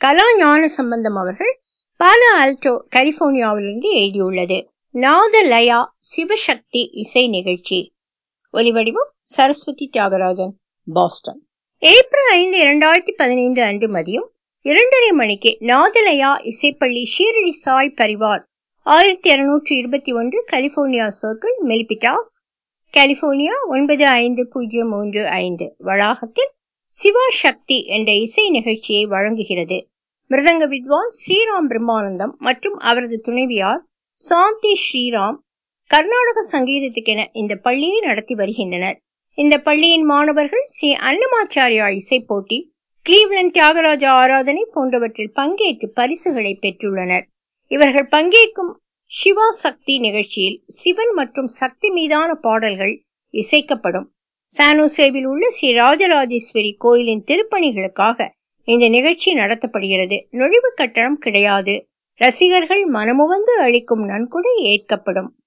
கலா ஞான சம்பந்தம் அவர்கள் பாலோ ஆல்டோ கலிபோர்னியாவிலிருந்து எழுதியுள்ளது நாதலயா சிவசக்தி இசை நிகழ்ச்சி ஒலிவடிவம் சரஸ்வதி தியாகராஜன் பாஸ்டன் ஏப்ரல் ஐந்து இரண்டாயிரத்தி பதினைந்து அன்று மதியம் இரண்டரை மணிக்கு நாதலயா இசைப்பள்ளி ஷீரடி சாய் பரிவார் ஆயிரத்தி இருநூற்றி இருபத்தி ஒன்று கலிபோர்னியா சர்க்கிள் மெலிபிட்டாஸ் கலிபோர்னியா ஒன்பது ஐந்து பூஜ்ஜியம் மூன்று ஐந்து வளாகத்தில் சிவா சக்தி என்ற இசை நிகழ்ச்சியை வழங்குகிறது மிருதங்க வித்வான் ஸ்ரீராம் பிரம்மானந்தம் மற்றும் அவரது துணைவியார் சாந்தி ஸ்ரீராம் கர்நாடக சங்கீதத்துக்கென இந்த பள்ளியை நடத்தி வருகின்றனர் இந்த பள்ளியின் மாணவர்கள் ஸ்ரீ அன்னமாச்சாரியா இசை போட்டி கிளீவ்லண்ட் தியாகராஜ ஆராதனை போன்றவற்றில் பங்கேற்று பரிசுகளை பெற்றுள்ளனர் இவர்கள் பங்கேற்கும் சிவா சக்தி நிகழ்ச்சியில் சிவன் மற்றும் சக்தி மீதான பாடல்கள் இசைக்கப்படும் சானோசேவில் உள்ள ஸ்ரீ ராஜராஜேஸ்வரி கோயிலின் திருப்பணிகளுக்காக இந்த நிகழ்ச்சி நடத்தப்படுகிறது நுழைவு கட்டணம் கிடையாது ரசிகர்கள் மனமுவந்து அளிக்கும் நன்கொடை ஏற்கப்படும்